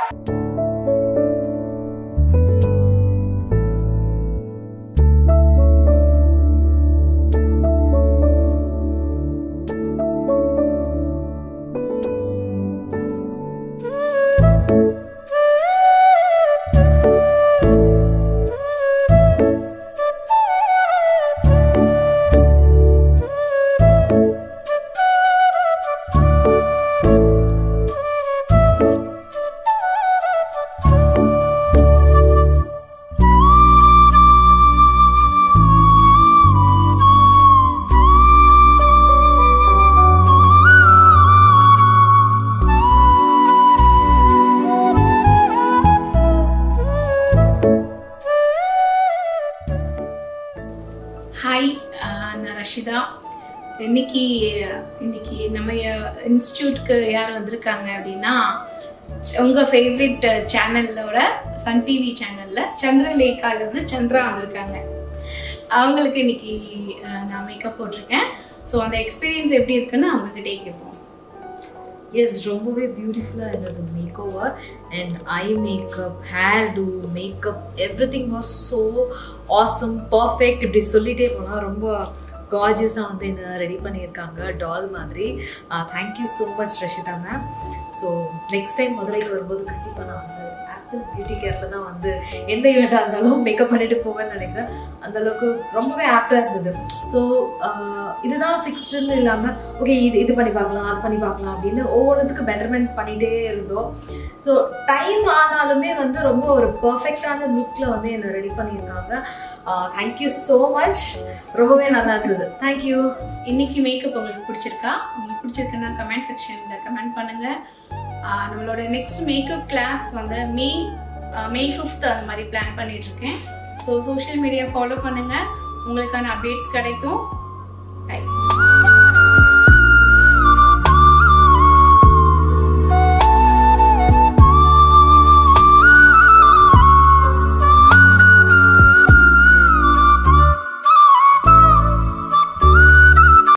hi நான் ரஷிதா இன்னைக்கு இன்னைக்கு நம்ம இன்ஸ்டியூட்க்கு யார் வந்திருக்காங்க அப்படின்னா உங்கள் ஃபேவரட் சேனலோட சன் டிவி சேனலில் சந்திரலேகால இருந்து சந்திரா வந்திருக்காங்க அவங்களுக்கு இன்னைக்கு அஹ், நான் மேக்கப் போட்டிருக்கேன் ஸோ அந்த எக்ஸ்பீரியன்ஸ் எப்படி இருக்குன்னு அவங்ககிட்டே கேட்போம் எஸ் ரொம்பவே பியூட்டிஃபுல்லாக இருந்தது makeover and I makeup hair do makeup everything was so awesome perfect இப்படி சொல்லிட்டே போனால் ரொம்ப கார்ஜியஸாக வந்து என்ன ரெடி பண்ணியிருக்காங்க டால் மாதிரி thank you so much Rashida ma'am so next time மதுரைக்கு வரும்போது கண்டிப்பாக நான் வந்து ஆப்பிள் பியூட்டி கேரில் தான் வந்து எந்த ஈவெண்ட்டாக இருந்தாலும் மேக்கப் பண்ணிட்டு போவேன்னு நினைக்கிறேன் அந்த அளவுக்கு ரொம்பவே ஆப்டாக இருந்தது ஸோ இதுதான் ஃபிக்ஸ்டுன்னு இல்லாமல் ஓகே இது இது பண்ணி பார்க்கலாம் அது பண்ணி பார்க்கலாம் அப்படின்னு ஒவ்வொன்றுத்துக்கு பெட்டர்மெண்ட் பண்ணிகிட்டே இருந்தோம் ஸோ டைம் ஆனாலுமே வந்து ரொம்ப ஒரு பர்ஃபெக்டான லுக்கில் வந்து என்னை ரெடி பண்ணியிருக்காங்க தேங்க்யூ ஸோ மச் ரொம்பவே நல்லா இருந்தது தேங்க்யூ இன்னைக்கு மேக்கப் உங்களுக்கு பிடிச்சிருக்கா உங்களுக்கு பிடிச்சிருக்குன்னா கமெண்ட் செக்ஷனில் கமெண்ட் பண்ணுங்க ஆஹ் நம்மளோட நெக்ஸ்ட் மேக்கப் கிளாஸ் வந்து மே மே ஃபிஃப்த் அந்த மாதிரி பிளான் பண்ணிட்டு இருக்கேன் ஸோ சோஷியல் மீடியா ஃபாலோ பண்ணுங்க உங்களுக்கான அப்டேட்ஸ் கிடைக்கும்